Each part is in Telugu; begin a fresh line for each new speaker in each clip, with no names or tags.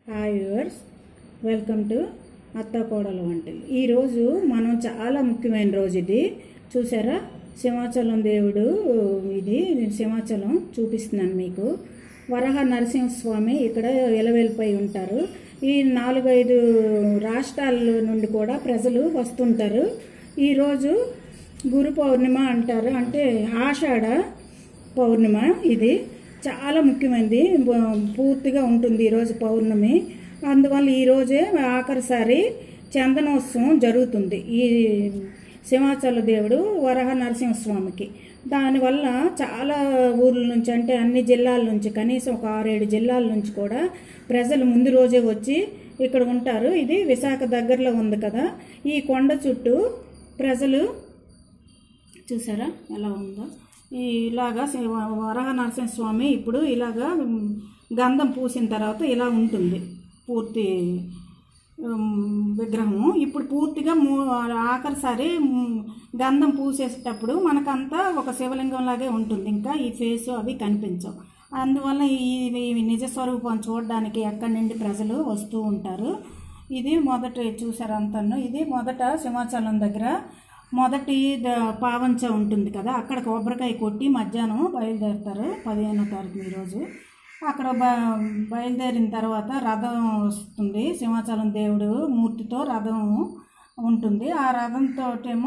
హాయ్ వ్యూవర్స్ వెల్కమ్ టు అత్త కోడల వంటలు ఈరోజు మనం చాలా ముఖ్యమైన రోజు ఇది చూసారా సింహాచలం దేవుడు ఇది సింహాచలం చూపిస్తున్నాను మీకు వరహ నరసింహస్వామి ఇక్కడ ఎలవెల్పై ఉంటారు ఈ నాలుగైదు రాష్ట్రాల నుండి కూడా ప్రజలు వస్తుంటారు ఈరోజు గురు పౌర్ణిమ అంటారు అంటే ఆషాఢ పౌర్ణిమ ఇది చాలా ముఖ్యమైనది బ- పూర్తిగా ఉంటుంది ఈరోజు పౌర్ణమి అందువల్ల ఈరోజే ఆఖరిసారి చందనోత్సవం జరుగుతుంది ఈ సింహాచల దేవుడు వరహ నరసింహస్వామికి దానివల్ల చాలా ఊర్ల నుంచి అంటే అన్ని జిల్లాల నుంచి కనీసం ఒక ఆరేడు జిల్లాల నుంచి కూడా ప్రజలు ముందు రోజే వచ్చి ఇక్కడ ఉంటారు ఇది విశాఖ దగ్గరలో ఉంది కదా ఈ కొండ చుట్టూ ప్రజలు చూసారా ఎలా ఉందో ఈ ఇలాగా శ్రీ వ- వరహ నరసింహస్వామి ఇప్పుడు ఇలాగా ఉమ్, గంధం పూసిన తర్వాత ఇలా ఉంటుంది పూర్తి ఉమ్, విగ్రహము ఇప్పుడు పూర్తిగా మూ ఆఖరిసారి ఉమ్, గంధం పూసేటప్పుడు మనకంతా ఒక శివలింగం లాగే ఉంటుంది ఇంకా ఈ ఫేస్ అవి కనిపించవు అందువల్ల ఈ ఈ నిజ స్వరూపం చూడడానికి ఎక్కడి నుండి ప్రజలు వస్తూ ఉంటారు ఇది మొదట చూసారు అంతను ఇది మొదట సింహాచలం దగ్గర మొదటి ద- పావంచ ఉంటుంది కదా అక్కడ కొబ్బరికాయ కొట్టి మధ్యాహ్నం బయలుదేరుతారు పదిహేనో తారీఖు ఈరోజు అక్కడ బ బయలుదేరిన తర్వాత రథం వస్తుంది సింహాచలం దేవుడు మూర్తితో రథం ఉంటుంది ఆ రథంతో ఏమో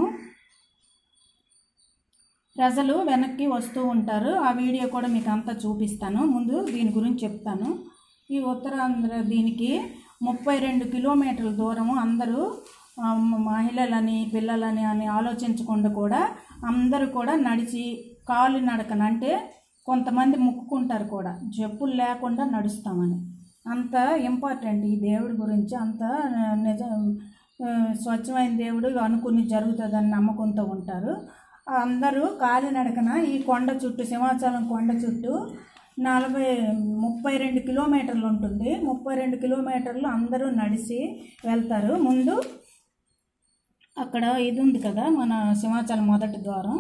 ప్రజలు వెనక్కి వస్తూ ఉంటారు ఆ వీడియో కూడా మీకు అంతా చూపిస్తాను ముందు దీని గురించి చెప్తాను ఈ ఉత్తరాంధ్ర దీనికి ముప్పై రెండు కిలోమీటర్ల దూరము అందరూ ఆ, మహిళలని పిల్లలని అని ఆలోచించకుండా కూడా అందరూ కూడా నడిచి కాలు నడకన అంటే కొంతమంది ముక్కుకుంటారు కూడా చెప్పులు లేకుండా నడుస్తామని అంత ఇంపార్టెంట్ ఈ దేవుడి గురించి అంత ఆ, నిజం ఆ, స్వచ్ఛమైన దేవుడు అనుకుని జరుగుతుందని నమ్మకంతో ఉంటారు అందరూ కాలినడకన ఈ కొండ చుట్టూ సింహాచలం కొండ చుట్టూ నలభై ముప్పై రెండు కిలోమీటర్లు ఉంటుంది ముప్పై రెండు కిలోమీటర్లు అందరూ నడిచి వెళ్తారు ముందు అక్కడ ఇది ఉంది కదా మన సింహాచలం మొదటి ద్వారం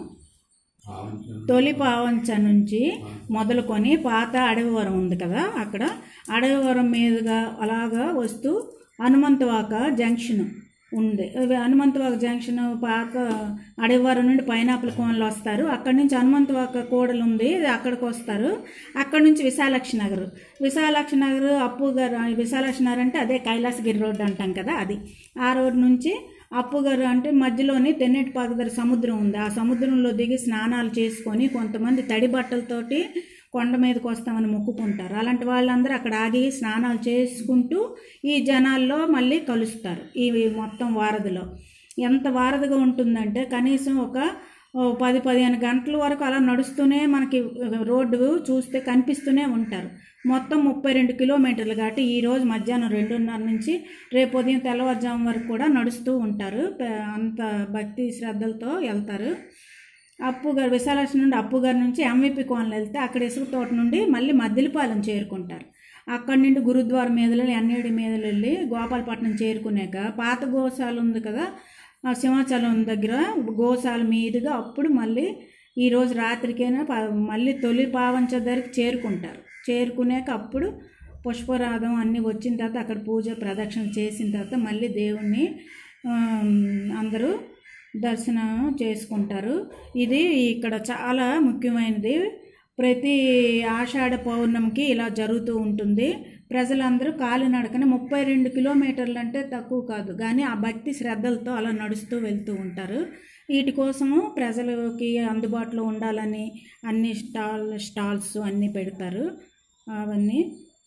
తొలి పావంచ నుంచి మొదలుకొని పాత అడవివరం ఉంది కదా అక్కడ అడవివరం మీదుగా అలాగా వస్తూ హనుమంతవాక జంక్షన్ ఉంది ఇవి హనుమంతవాక జంక్షన్ పాక అడవివరం నుండి పైనాపిల్ కోనలు వస్తారు అక్కడి నుంచి హనుమంతవాక కూడలు ఉంది అక్కడికి వస్తారు అక్కడి నుంచి విశాలాక్షి నగర్ విశాలాక్షి నగర్ అప్పు గారు విశాలాక్షి నగర్ అంటే అదే కైలాసగిరి రోడ్డు అంటాం కదా అది ఆ రోడ్డు నుంచి అప్పుగారు అంటే మధ్యలోని తెన్నేటిపాక దగ్గర సముద్రం ఉంది ఆ సముద్రంలో దిగి స్నానాలు చేసుకొని కొంతమంది తడి బట్టలతోటి కొండ మీదకి వస్తామని మొక్కుకుంటారు అలాంటి వాళ్ళందరూ అక్కడ ఆగి స్నానాలు చేసుకుంటూ ఈ జనాల్లో మళ్ళీ కలుస్తారు ఈ మొత్తం వారధిలో ఎంత వారధిగా ఉంటుందంటే కనీసం ఒక ఓ పది పదిహేను గంటల వరకు అలా నడుస్తూనే మనకి రోడ్డు చూస్తే కనిపిస్తూనే ఉంటారు మొత్తం ముప్పై రెండు కిలోమీటర్లు కాబట్టి ఈ రోజు మధ్యాహ్నం రెండున్నర నుంచి రేపు ఉదయం తెల్లవారుజాము వరకు కూడా నడుస్తూ ఉంటారు ప- అంత భక్తి శ్రద్ధలతో వెళ్తారు అప్పు గారు విశాలాక్షి నుండి అప్పు గారి నుంచి ఎంవిపి కోనలు వెళ్తే అక్కడ ఇసుక తోట నుండి మళ్ళీ మద్దిలపాలెం చేరుకుంటారు అక్కడి నుండి గురుద్వారం మీదలు ఎన్నేడి మీదలు వెళ్ళి గోపాలపట్నం చేరుకున్నాక పాత గోశాల ఉంది కదా ఆ సింహాచలం దగ్గర గోశాల మీదుగా అప్పుడు మళ్ళీ ఈరోజు రాత్రికైనా ప- మళ్ళీ తొలి పావంచ దగ్గరికి చేరుకుంటారు చేరుకున్నాక అప్పుడు పుష్పరాధం అన్నీ వచ్చిన తర్వాత అక్కడ పూజ ప్రదక్షిణ చేసిన తర్వాత మళ్ళీ దేవుణ్ణి ఆమ్, అందరూ దర్శనం చేసుకుంటారు ఇది ఇక్కడ చాలా ముఖ్యమైనది ప్రతి ఆషాఢ పౌర్ణమికి ఇలా జరుగుతూ ఉంటుంది ప్రజలందరూ కాలినడకన ముప్పై రెండు కిలోమీటర్లు అంటే తక్కువ కాదు కానీ ఆ భక్తి శ్రద్ధలతో అలా నడుస్తూ వెళ్తూ ఉంటారు వీటి కోసము ప్రజలకి అందుబాటులో ఉండాలని అన్ని స్టాల్ స్టాల్స్ అన్నీ పెడతారు అవన్నీ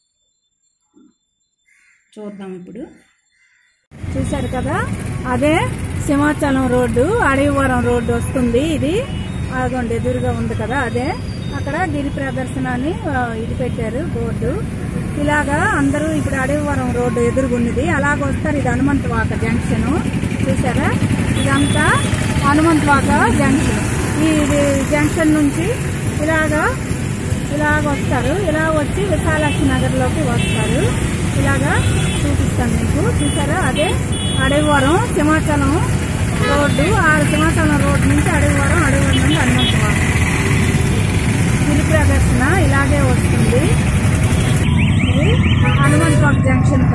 చూద్దాం ఇప్పుడు చూశారు కదా అదే సింహాచలం రోడ్డు అడవివరం రోడ్డు వస్తుంది ఇది అదిగోండి ఎదురుగా ఉంది కదా అదే అక్కడ గిరి ప్రదర్శన అని ఆ, ఇది పెట్టారు బోర్డు ఇలాగా అందరూ ఇప్పుడు అడవివరం రోడ్డు ఎదురుగున్నది అలాగ వస్తారు ఇది హనుమంతవాక జంక్షన్ చూసారా ఇదంతా హనుమంతవాక జంక్షన్ ఈ ఇది జంక్షన్ నుంచి ఇలాగా ఇలాగ వస్తారు ఇలా వచ్చి విశాలాక్షి నగర్లోకి వస్తారు ఇలాగా చూపిస్తాను మీకు చూసారా అదే అడవివరం సింహాచలం రోడ్డు ఆ సింహాచలం రోడ్డు నుంచి అడవివరం అడవివరం నుండి హనుమంతవరం గిరి ప్రదర్శన ఇలాగే వస్తుంది ఇది హనుమంతవాక జంక్షన్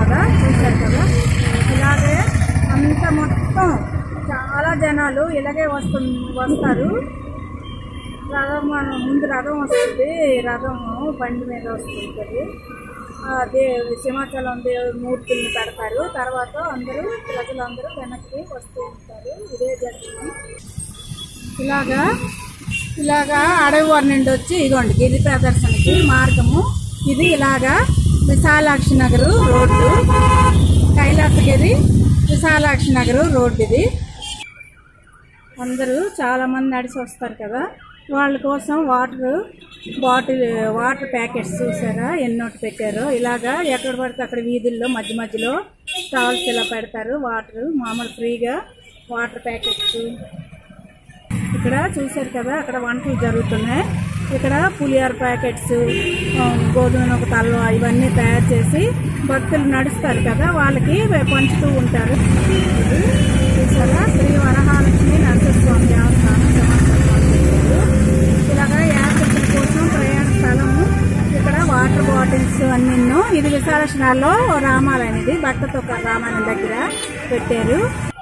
జనాలు ఇలాగే వస్తు వస్తారు రథం మన- ముందు రథం వస్తుంది రథము బండి మీద వస్తుంటుంది అదే సింహాచలం దేవుడి మూర్తుల్ని పెడతారు తర్వాత అందరూ ప్రజలందరూ వెనక్కి వస్తూ ఉంటారు ఇదే జంక్షన్ ఇలాగా ఇలాగా అడవి వారి నుండి వచ్చి ఇదిగోండి గిరి ప్రదర్శనకి మార్గము ఇది ఇలాగా విశాలాక్షి నగరు రోడ్డు కైలాసగిరి విశాలాక్షి నగరు రోడ్డు ఇది అందరూ చాలా మంది నడిచి వస్తారు కదా వాళ్ళ కోసం వాటర్ బాటిల్ వాటర్ ప్యాకెట్స్ చూసారా ఎన్నోటి పెట్టారో ఇలాగా ఎక్కడ పడితే అక్కడ వీధుల్లో మధ్య మధ్యలో స్టాల్స్ ఇలా పెడతారు వాటర్ మామూలు ఫ్రీగా వాటర్ ప్యాకెట్స్ ఇక్కడ చూశారు కదా అక్కడ వంటలు జరుగుతున్నాయి ఇక్కడ పులిహార ప్యాకెట్స్ ఆ, గోధుమ నూక తల్వ ఇవన్నీ తయారు చేసి భక్తులు నడుస్తారు కదా వాళ్ళకి పంచుతూ ఉంటారు ఇది చూసారా శ్రీ వరహాలక్ష్మి నరసింహస్వామి దేవస్థానం సమాచారం ఇలాగా యాత్రికుల కోసం ప్రయాణ స్థలము ఇక్కడ వాటర్ బాటిల్స్ అన్నీను ఇది విశాలక్షణాల్లో రామాలయం ఇది భక్తతో రామాలయం దగ్గర పెట్టారు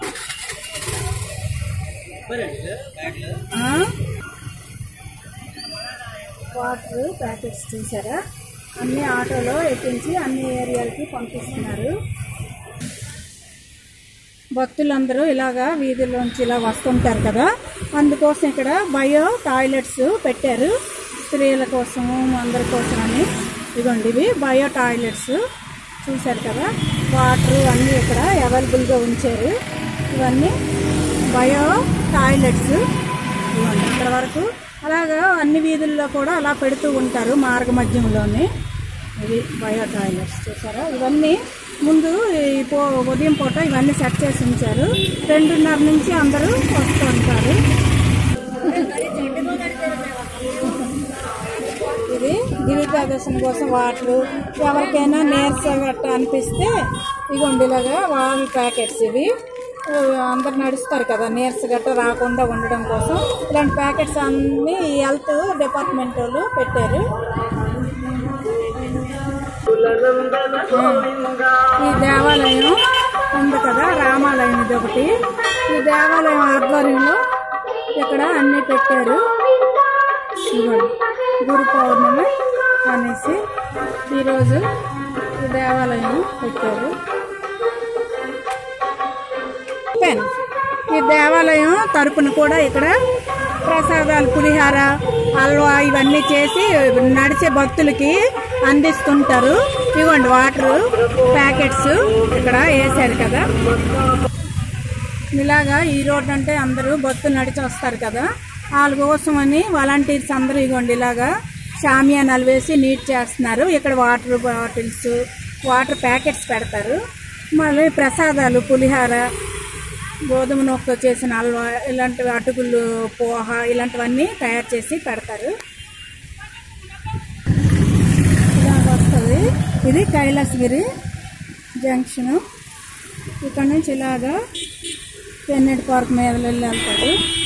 ఆ? వాటర్ ప్యాకెట్స్ చూసారా అన్ని ఆటోలో ఎక్కించి అన్ని ఏరియాలకి పంపిస్తున్నారు భక్తులందరూ ఇలాగా వీధుల్లోంచి ఇలా వస్తుంటారు కదా అందుకోసం ఇక్కడ బయో టాయిలెట్స్ పెట్టారు స్త్రీల కోసము అందరి కోసం అని ఇదిగోండి ఇవి బయో టాయిలెట్స్ చూశారు కదా వాటర్ అన్నీ ఇక్కడ అవైలబుల్గా ఉంచారు ఇవన్నీ బయో టాయిలెట్స్ ఇవ్వండి అక్కడ వరకు అలాగా అన్ని వీధుల్లో కూడా అలా పెడుతూ ఉంటారు మార్గ మధ్యంలోనే ఇది బయో టాయిలెట్స్ చూసారా ఇవన్నీ ముందు ఈ పో ఉదయం పూట ఇవన్నీ సెట్ చేసి ఉంచారు రెండున్నర నుంచి అందరూ వస్తూ ఉంటారు ఇది గిరి ప్రదర్శన కోసం వాటర్ ఎవరికైనా నీరస గట్ట అనిపిస్తే ఇగోండి ఇలాగా వాల్ ప్యాకెట్స్ ఇవి ఆ, అందరు నడుస్తారు కదా నీరస గట్ట రాకుండా ఉండడం కోసం ఇలాంటి ప్యాకెట్స్ అన్ని హెల్త్ డిపార్ట్మెంట్ వాళ్ళు పెట్టారు ఈ దేవాలయం ఉంది కదా రామాలయం ఇది ఒకటి ఈ దేవాలయం ఆధ్వర్యంలో ఇక్కడ అన్ని పెట్టారు ఇదిగోండి గురు పౌర్ణమి అనేసి ఈరోజు ఈ దేవాలయం పెట్టారు పెన్ ఈ దేవాలయం తరపున కూడా ఇక్కడ ప్రసాదాలు పులిహార హల్వా ఇవన్నీ చేసి నడిచే భక్తులకి అందిస్తుంటారు ఇవ్వండి వాటర్ ప్యాకెట్స్ ఇక్కడ వేసారు కదా ఇలాగా ఈ రోడ్ అంటే అందరూ భక్తులు నడిచి వస్తారు కదా వాళ్ళ కోసం అని వాలంటీర్స్ అందరూ ఇగోండి ఇలాగా షామియానాలు వేసి నీట్ చేస్తున్నారు ఇక్కడ వాటర్ బాటిల్స్ వాటర్ ప్యాకెట్స్ పెడతారు మళ్ళీ ప్రసాదాలు పులిహార గోధుమ నూకతో చేసిన హల్వా ఇలాంటివి అటుకులు పోహ ఇలాంటివన్నీ తయారు చేసి పెడతారు ఇలా వస్తుంది ఇది కైలాసగిరి జంక్షను ఇక్కడ నుంచి ఇలాగా పెన్నెట్ పార్క్ మీద వెళ్ళి వెళ్తాడు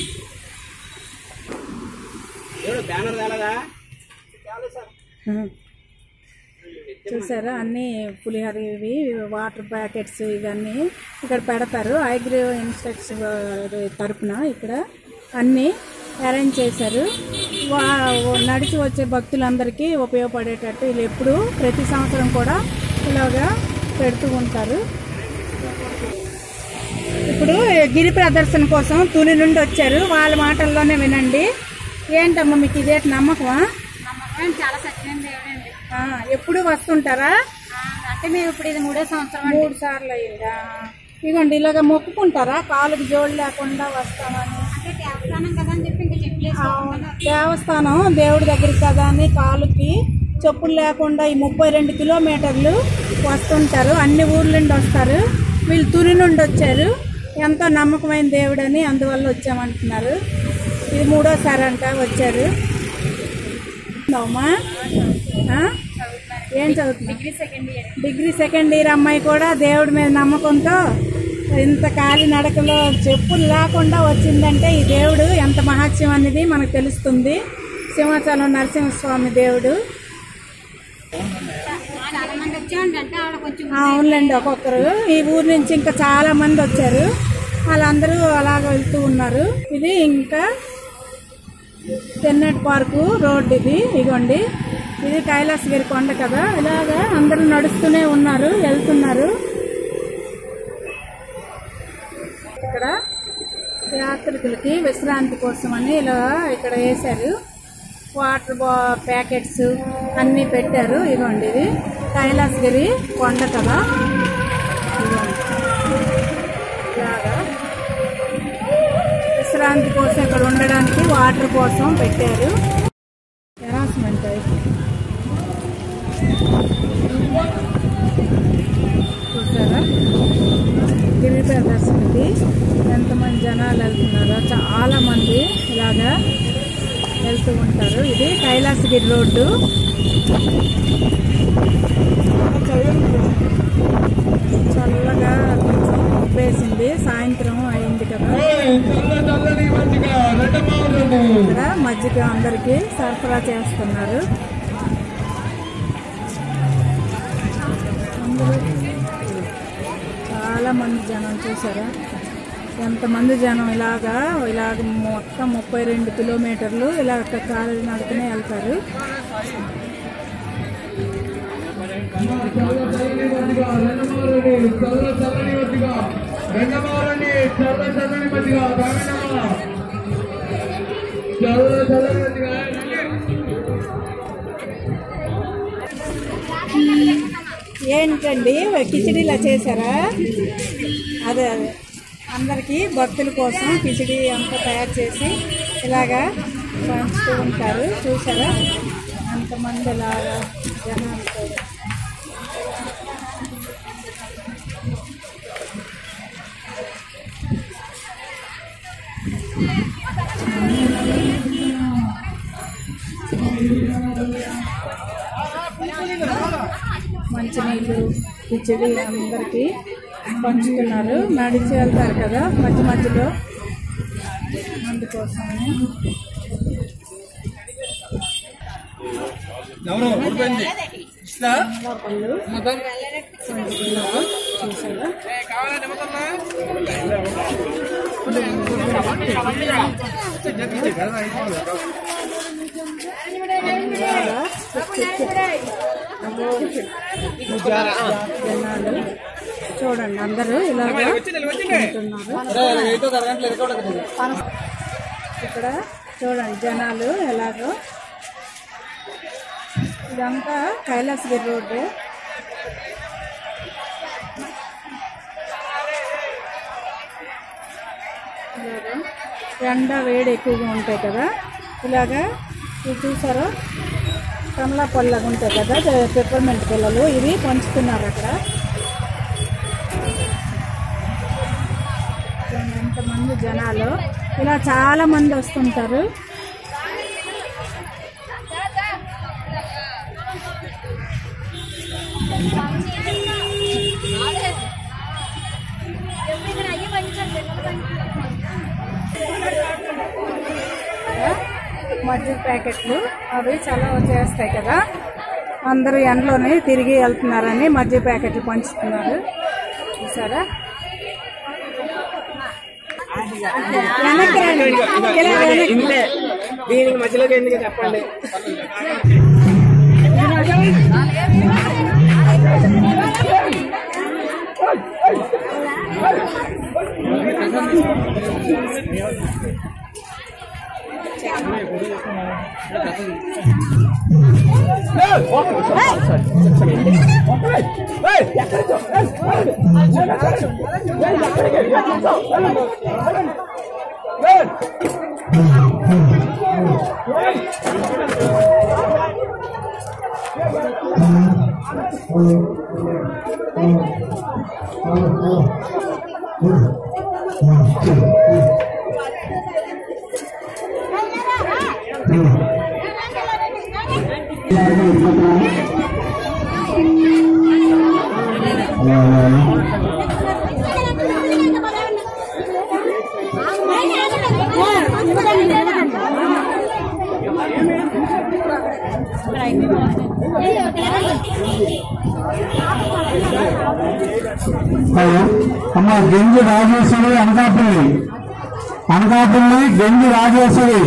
ఉం. చూసారా అన్ని పులిహోర ఇవి వాటర్ ప్యాకెట్స్ ఇవన్నీ ఇక్కడ పెడతారు ఐగ్రీ ఇన్స్ట్రక్ట్స్ తరపున ఇక్కడ అన్నీ అరేంజ్ చేశారు వా నడిచి వచ్చే భక్తులందరికీ ఉపయోగపడేటట్టు వీళ్ళు ఎప్పుడు ప్రతి సంవత్సరం కూడా ఇలాగా పెడుతూ ఉంటారు ఇప్పుడు గిరి ప్రదర్శన కోసం తుని నుండి వచ్చారు వాళ్ళ మాటల్లోనే వినండి ఏంటమ్మా మీకు ఇదే నమ్మకమా
నమ్మకం చాలా సత్యం దేవుడండి
ఆ, ఎప్పుడు వస్తుంటారా
ఆ, అంటే మేము ఇప్పుడు ఇది మూడో సంవత్సరం అండి
మూడు సార్లు అయిందా ఇదిగోండి ఇలాగ మొక్కుకుంటారా కాలుకి జోడు లేకుండా వస్తామని
అంటే దేవస్థానం కదా అని చెప్పి ఇంకా చెప్పలేదు
దేవస్థానం దేవుడి దగ్గరికి కదా అని కాలుకి చెప్పులు లేకుండా ఈ ముప్పై రెండు కిలోమీటర్లు వస్తుంటారు అన్ని ఊర్ల నుండి వస్తారు వీళ్ళు తురి నుండి వచ్చారు ఎంతో నమ్మకమైన దేవుడని అందువల్ల వచ్చామంటున్నారు ఇది మూడోసారి అంట వచ్చారు అమ్మా ఆ? ఏం చదువుతున్నా
degree second year
degree second year అమ్మాయి కూడా దేవుడి మీద నమ్మకంతో ఇంత కాలి నడకలో చెప్పులు లేకుండా వచ్చిందంటే ఈ దేవుడు ఎంత మహత్యం అనేది మనకు తెలుస్తుంది సింహాచలం నరసింహస్వామి దేవుడు
చాలా మంది వచ్చామండి అంటే ఆవిడ కొంచెం
ఆ, అవునులేండి ఒక్కొక్కరు ఈ ఊరు నుంచి ఇంకా చాలా మంది వచ్చారు వాళ్ళందరూ అలాగ వెళ్తూ ఉన్నారు ఇది ఇంకా తెన్నెట్ పార్కు రోడ్ ఇది ఇగోండి ఇది కైలాసగిరి కొండ కదా ఇలాగా అందరూ నడుస్తూనే ఉన్నారు వెళ్తున్నారు ఇక్కడ యాత్రికులకి విశ్రాంతి కోసం అని ఇలా ఇక్కడ వేశారు వాటర్ బా ప్యాకెట్స్ అన్నీ పెట్టారు ఇదిగోండి ఇది కైలాసగిరి కొండ కదా ఇదిగోండి ఇలాగా విశ్రాంతి కోసం ఇక్కడ ఉండడానికి వాటర్ కోసం పెట్టారు హెరాస్మెంట్ చూసారా గిరి ప్రదర్శనకి ఎంతమంది జనాలు వెళ్తున్నారో చాలా మంది ఇలాగా వెళ్తూ ఉంటారు ఇది కైలాసగిరి రోడ్డు చల్లగా కొంచెం ఉప్పేసింది సాయంత్రం అయింది కదా ఇక్కడ మజ్జిగ అందరికి సరఫరా చేస్తున్నారు అందరూ చాలా మంది జనం చూసారా ఎంతమంది జనం ఇలాగా ఇలాగ మొత్తం ముప్పై రెండు కిలోమీటర్లు ఇలా కాలేజీ నడుకునే వెళ్తారు
రెండమవరండి చల్ల చల్లని మధ్యగా తాగండమ్మా చల్ల చల్లని మధ్యగా
ఏంటండి కిచిడీలా చేశారా అదే అదే అందరికీ భక్తుల కోసం కిచిడి అంతా తయారు చేసి ఇలాగా పంచుతూ ఉంటారు చూసారా అంతమంది ఇలాగా జనాలతో మంచినీళ్ళు కిచిడి అందరికీ పంచుతున్నారు నడిచి వెళ్తారు కదా మధ్య మధ్యలో అందుకోసమని
ఎవరు ఉడిపోయింది
పళ్ళు పంచుతున్నారు చూసారా ఇలాగా జనాలు చూడండి అందరూ ఇలాగా ఉంటున్నారు ఇక్కడ చూడండి జనాలు ఎలాగో ఇదంతా కైలాసగిరి రోడ్డు ఇలాగా ఎండ వేడి ఎక్కువగా ఉంటాయి కదా ఇలాగా ఇది చూసారా కమలా పళ్ళగా ఉంటాయి కదా పెప్పర్మెంట్ పిల్లలు ఇవి పంచుతున్నారు అక్కడ చూడండి ఎంతమంది జనాలు ఇలా చాలా మంది వస్తుంటారు మజ్జిగ ప్యాకెట్లు అవి చాలా చేస్తాయి కదా అందరూ ఎండలోనే తిరిగి వెళ్తున్నారని మజ్జిగ ప్యాకెట్లు పంచుతున్నారు చూసారా వెనక్కి రండి. ఇలా వెనక్కి.
దీనికి మధ్యలోకి ఎందుకు చెప్పండి
హలో అమ్మ గెంజి రాజేశ్వరి అనకాపల్లి అనకాపల్లి గెంజి రాజేశ్వరి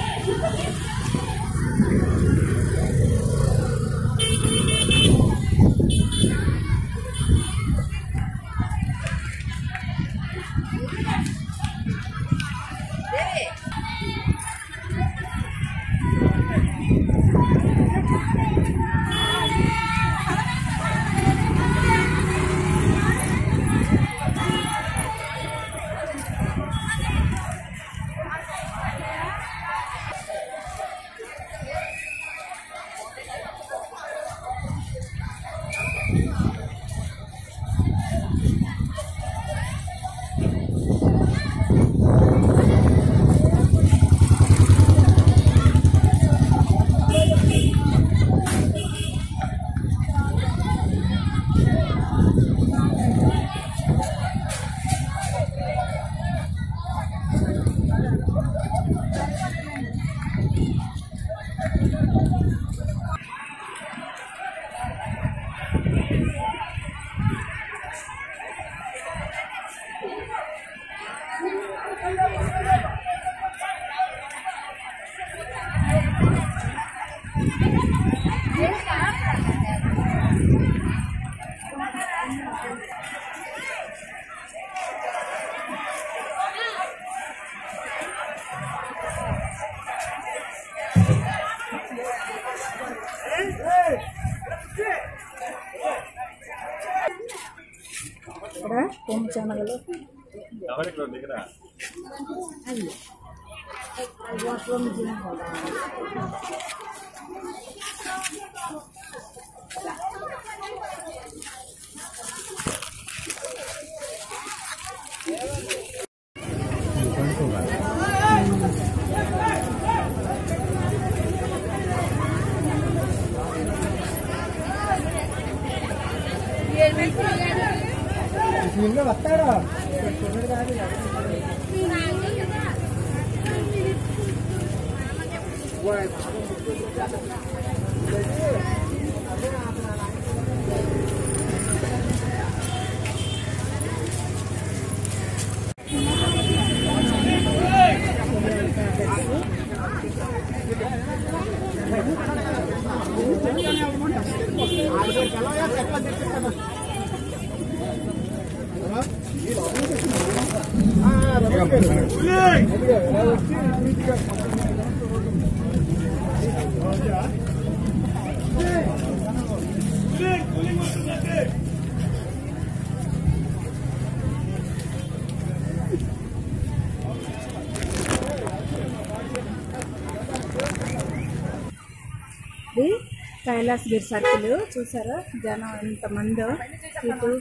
ఇది కైలాసగిరి సర్కిల్ చూసారా జనం ఎంతమందో పీపుల్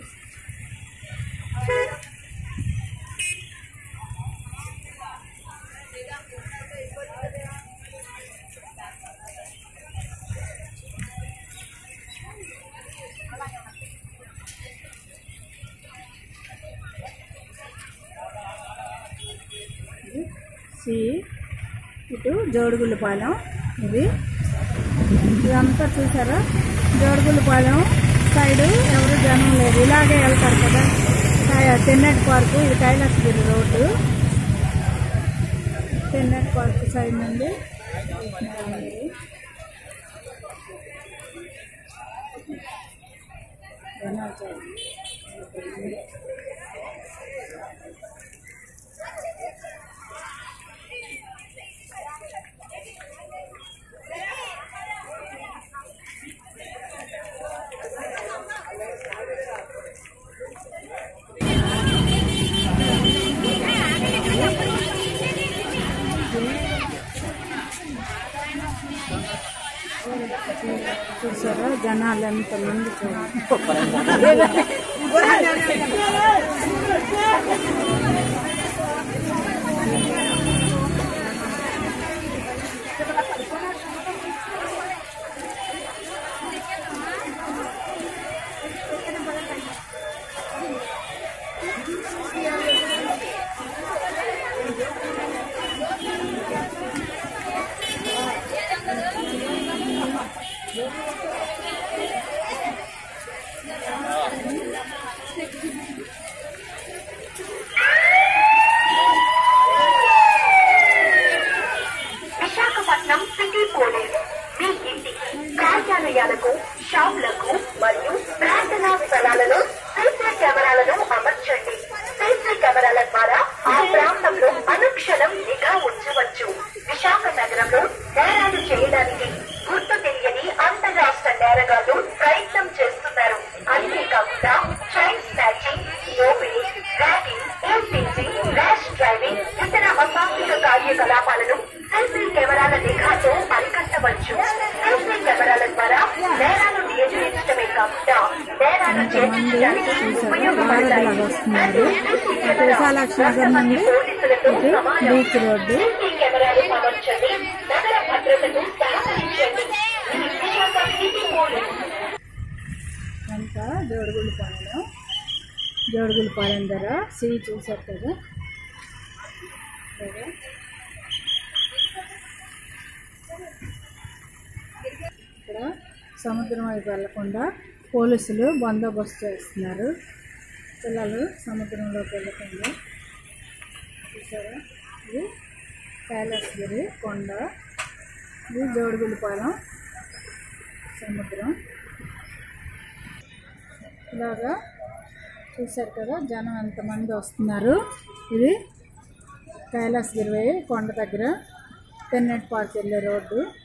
సి ఇటు జోడుగుళ్ళపాలెం ఇది ఇదంతా చూసారా జోడుగుళ్ళపాలెం సైడ్ ఎవరు జనం లేదు ఇలాగే వెళ్తారు కదా కై- తెన్నటి పార్కు ఇది Kailasagiri road Tenneti park side నుండి జనాలు చూడండి. చూసారా జనాలు ఎంతమంది చూడండి
కార్యకలాపాలను సెల్ఫీ కెమెరాల నిఘాతో అరికట్టవచ్చు సెల్ఫీ కెమెరాల ద్వారా నేరాలు నియంత్రించడమే కాకుండా నేరాలు ఛేదించడానికి ఉపయోగపడతాయి
లాగా వస్తున్నారు విశాలాక్షి నగర్ నుండి
పోలీసులతో
ఇటు
సమానం
బీచ్ రోడ్డు
సీసీ కెమెరాలు అమర్చండి నగర భద్రతను సహకరించండి ఈ విశాఖ సిటీ పోలీస్
అంతా జోడుగులపాలెం జోడుగులపాలెం ధర సి చూసారు కదా కదా. ఇక్కడ సముద్రం వైపు వెళ్లకుండా పోలీసులు బందోబస్తు చేస్తున్నారు పిల్లలు సముద్రంలోకి వెళ్ళకుండా చూసారా ఇది కైలాసగిరి కొండ ఇది జోడుగులపాలెం సముద్రం ఇలాగా చూశారు కదా జనం ఎంతమంది వస్తున్నారు ఇది కైలాసగిరి కొండ దగ్గర తెన్నెట్ పార్క్ వెళ్ళే రోడ్డు